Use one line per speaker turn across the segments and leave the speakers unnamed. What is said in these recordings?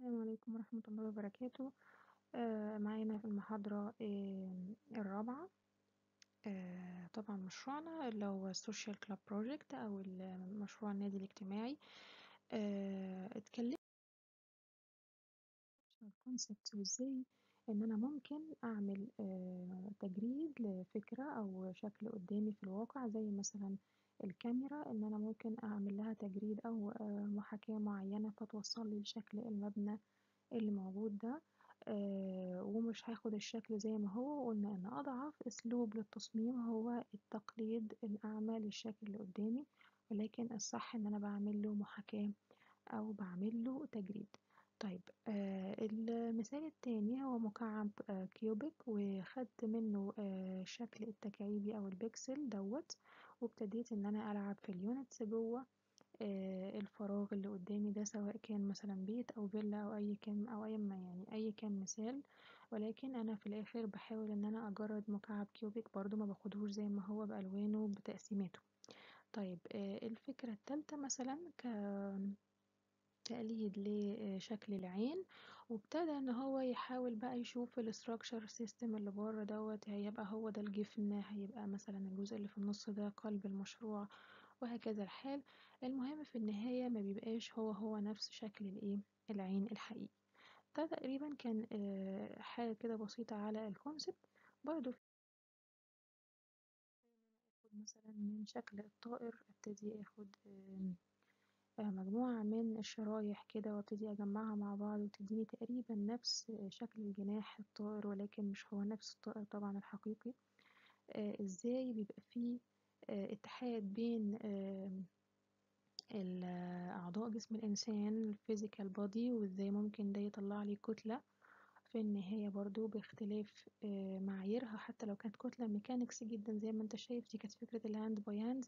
السلام عليكم ورحمة الله وبركاته آه معانا في المحاضرة آه الرابعة آه طبعا مشروعنا اللي هو السوشيال كلاب بروجكت أو المشروع النادي الاجتماعي آه اتكلمنا الكونسبت وازاي ان انا ممكن اعمل آه تجريد لفكرة او شكل قدامي في الواقع زي مثلا الكاميرا ان انا ممكن اعمل لها تجريد او آه محاكاة معينة فتوصل لي شكل المبنى اللي موجود ده آه ومش هاخد الشكل زي ما هو وقلنا ان اضعف اسلوب للتصميم هو التقليد الاعمى للشكل اللي قدامي ولكن الصح ان انا بعمل له محاكاة او بعمل له تجريد طيب آه المثال التاني هو مكعب آه كيوبيك وخدت منه آه شكل التكعيبي او البكسل دوت وابتديت ان انا العب في اليونتس جوه آه الفراغ اللي قدامي ده سواء كان مثلا بيت او فيلا او اي كان او اي ما يعني اي كان مثال ولكن انا في الاخر بحاول ان انا اجرد مكعب كيوبيك برضو ما باخدهوش زي ما هو بالوانه بتقسيماته طيب آه الفكرة التالتة مثلا ك تقليد لشكل العين وابتدى ان هو يحاول بقى يشوف الاستراكشر سيستم اللي بره دوت هيبقى هو ده الجفن هيبقى مثلا الجزء اللي في النص ده قلب المشروع وهكذا الحال المهم في النهاية ما بيبقاش هو هو نفس شكل الايه العين الحقيقي ده تقريبا كان حاجة كده بسيطة على الكونسبت برضو اخد مثلا من شكل الطائر ابتدي اخد مجموعة من الشرايح كده وابتدي اجمعها مع بعض وتديني تقريبا نفس شكل الجناح الطائر ولكن مش هو نفس الطائر طبعا الحقيقي ازاي بيبقى فيه اتحاد بين أعضاء جسم الإنسان الفيزيكال بودي وإزاي ممكن ده يطلع لي كتلة في النهاية برضو باختلاف معاييرها حتى لو كانت كتلة ميكانيكس جدا زي ما انت شايف دي كانت فكرة الهاند باي هاند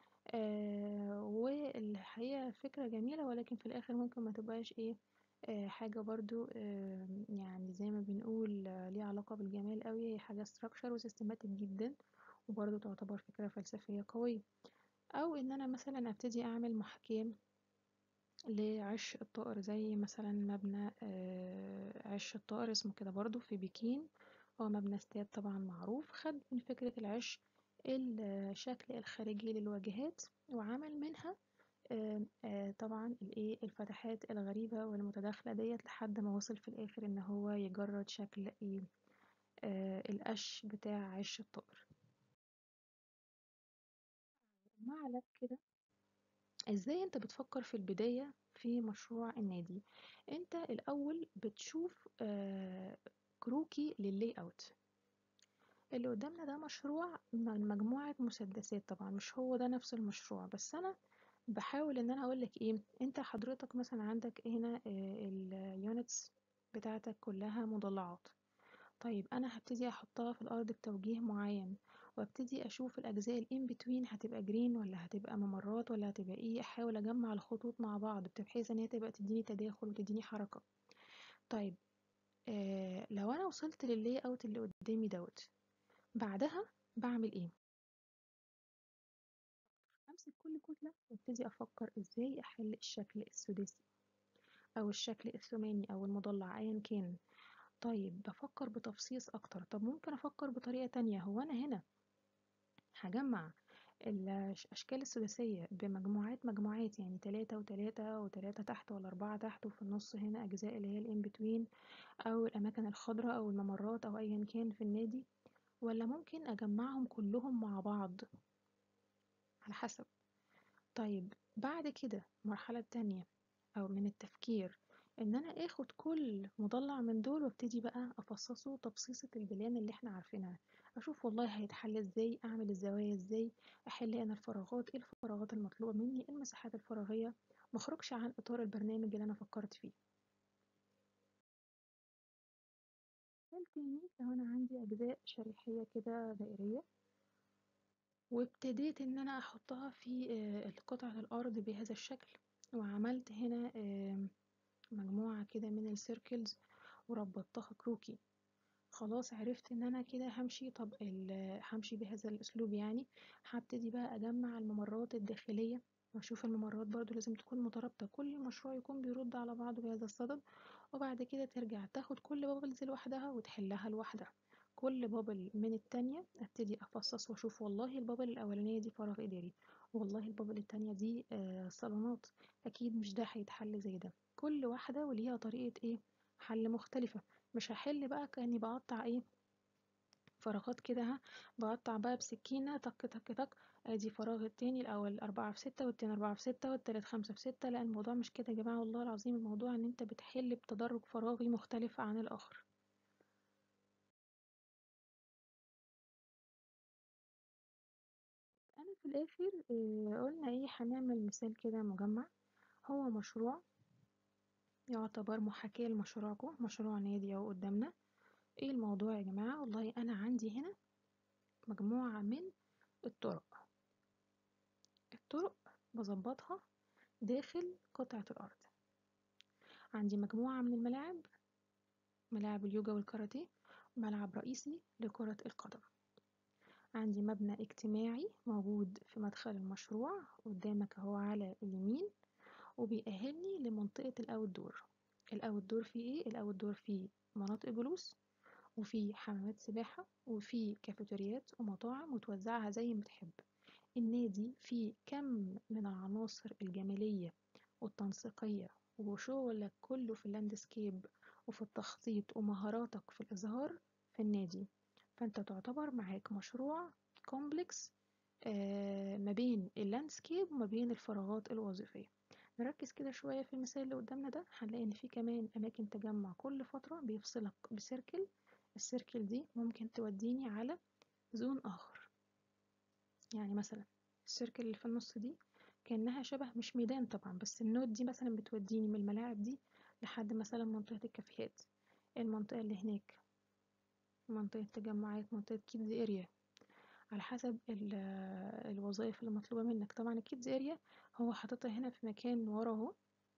والحقيقة فكرة جميلة ولكن في الآخر ممكن ما تبقاش ايه حاجة برضو يعني زي ما بنقول ليها علاقة بالجمال قوي هي حاجة structure وسيستماتيك جدا وبرضو تعتبر فكرة فلسفية قوية او ان انا مثلا ابتدي اعمل محاكاة لعش الطائر زي مثلا مبنى عش الطائر اسمه كده برضو في بكين هو مبنى استاد طبعا معروف خد من فكرة العش الشكل الخارجي للواجهات وعمل منها طبعا الايه الفتحات الغريبة والمتداخلة ديت لحد ما وصل في الاخر ان هو يجرد شكل ايه القش بتاع عش الطائر معلب كده ازاي انت بتفكر في البداية في مشروع النادي انت الاول بتشوف آه كروكي لللاي اوت اللي قدامنا ده مشروع من مجموعة مسدسات طبعا مش هو ده نفس المشروع بس انا بحاول ان انا اقولك ايه انت حضرتك مثلا عندك هنا آه اليونتس بتاعتك كلها مضلعات طيب انا هبتدي احطها في الارض بتوجيه معين وابتدي اشوف الاجزاء الان بتوين هتبقى جرين ولا هتبقى ممرات ولا هتبقى ايه احاول اجمع الخطوط مع بعض بحيث ان هي تبقى تديني تداخل وتديني حركة طيب آه لو انا وصلت لللاي اوت اللي قدامي دوت بعدها بعمل ايه امسك كل كتلة وابتدي افكر ازاي احل الشكل السداسي او الشكل الثماني او المضلع ايا كان طيب بفكر بتفصيص اكتر طب ممكن افكر بطريقة تانية هو انا هنا هجمع الاشكال السداسية بمجموعات مجموعات يعني تلاتة وتلاتة وتلاتة تحت ولا اربعة تحت وفي النص هنا اجزاء اللي هي الان بتوين او الاماكن الخضراء او الممرات او ايا كان في النادي ولا ممكن اجمعهم كلهم مع بعض على حسب طيب بعد كده المرحلة التانية او من التفكير ان انا اخد كل مضلع من دول وابتدي بقى افصصه تفصيصة البلان اللي احنا عارفينها اشوف والله هيتحل ازاي اعمل الزوايا ازاي احل انا الفراغات ايه الفراغات المطلوبة مني ايه المساحات الفراغية مخرجش عن اطار البرنامج اللي انا فكرت فيه مثال تاني لو انا عندي اجزاء شريحية كده دائرية وابتديت ان انا احطها في قطعة الارض بهذا الشكل وعملت هنا مجموعة كده من السيركلز وربطتها كروكي خلاص عرفت ان انا كده همشي طب همشي بهذا الاسلوب يعني هبتدي بقى اجمع الممرات الداخلية واشوف الممرات برضو لازم تكون مترابطة كل مشروع يكون بيرد على بعضه بهذا الصدد وبعد كده ترجع تاخد كل بابلز لوحدها وتحلها لوحدها كل بابل من التانية ابتدي افصص واشوف والله البابل الاولانية دي فراغ اداري والله البابل التانية دي آه صالونات اكيد مش ده هيتحل زي ده كل واحدة وليها طريقة ايه حل مختلفة مش هحل بقى كأني بقطع ايه فراغات كده ها بقطع بقى بسكينة تك تك تك ادي فراغ التاني الاول اربعة في ستة والتاني اربعة في ستة والتالت خمسة في ستة لا الموضوع مش كده يا جماعة والله العظيم الموضوع ان انت بتحل بتدرج فراغي مختلف عن الاخر انا في الاخر آه، قلنا ايه هنعمل مثال كده مجمع هو مشروع يعتبر محاكاة لمشروعكم مشروع نادي اهو قدامنا ايه الموضوع يا جماعة والله انا عندي هنا مجموعة من الطرق الطرق بظبطها داخل قطعة الأرض عندي مجموعة من الملاعب ملاعب اليوجا والكاراتيه ملعب رئيسي لكرة القدم عندي مبنى اجتماعي موجود في مدخل المشروع قدامك اهو على اليمين وبيأهلني لمنطقة الأوت دور الأوت دور فيه ايه؟ الأوت دور فيه مناطق جلوس وفي حمامات سباحة وفي كافيتريات ومطاعم وتوزعها زي ما تحب النادي فيه كم من العناصر الجمالية والتنسيقية وشغلك كله في اللاندسكيب وفي التخطيط ومهاراتك في الإظهار في النادي فأنت تعتبر معاك مشروع كومبلكس آه ما بين اللاندسكيب وما بين الفراغات الوظيفية نركز كده شوية في المثال اللي قدامنا ده هنلاقي إن في كمان أماكن تجمع كل فترة بيفصلك بسيركل السيركل دي ممكن توديني على زون آخر يعني مثلا السيركل اللي في النص دي كأنها شبه مش ميدان طبعا بس النوت دي مثلا بتوديني من الملاعب دي لحد مثلا منطقة الكافيهات المنطقة اللي هناك منطقة تجمعات منطقة كيدز اريا على حسب الوظائف اللي مطلوبة منك طبعا الكيدز اريا هو حاططها هنا في مكان ورا اهو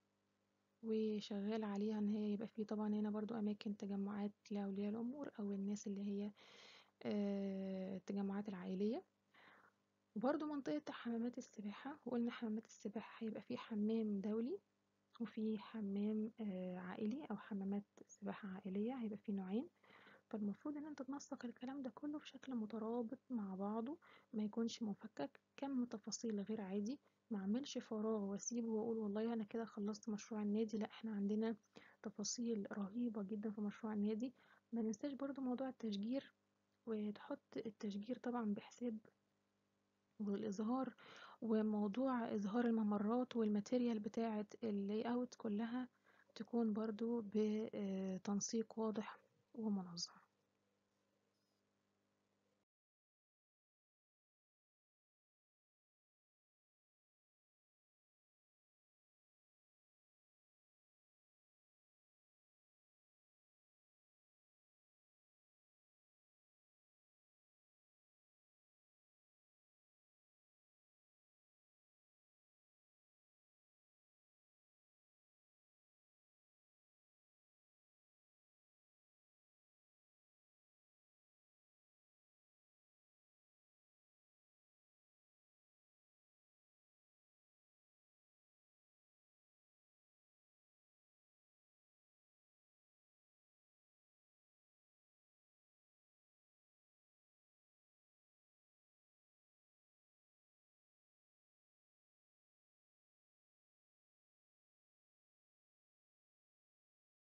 وشغال عليها ان هي يبقى فيه طبعا هنا برضو اماكن تجمعات لاولياء الامور او الناس اللي هي التجمعات العائلية وبرضو منطقة حمامات السباحة وقلنا حمامات السباحة هيبقى فيه حمام دولي وفي حمام عائلي او حمامات سباحة عائلية هيبقى فيه نوعين فالمفروض ان انت تنسق الكلام ده كله بشكل مترابط مع بعضه ما يكونش مفكك كم تفاصيل غير عادي ما اعملش فراغ واسيبه واقول والله انا كده خلصت مشروع النادي لا احنا عندنا تفاصيل رهيبة جدا في مشروع النادي ما ننساش برضو موضوع التشجير وتحط التشجير طبعا بحساب والإظهار وموضوع إظهار الممرات والماتيريال بتاعة اللاي اوت كلها تكون برضو بتنسيق واضح ومنظم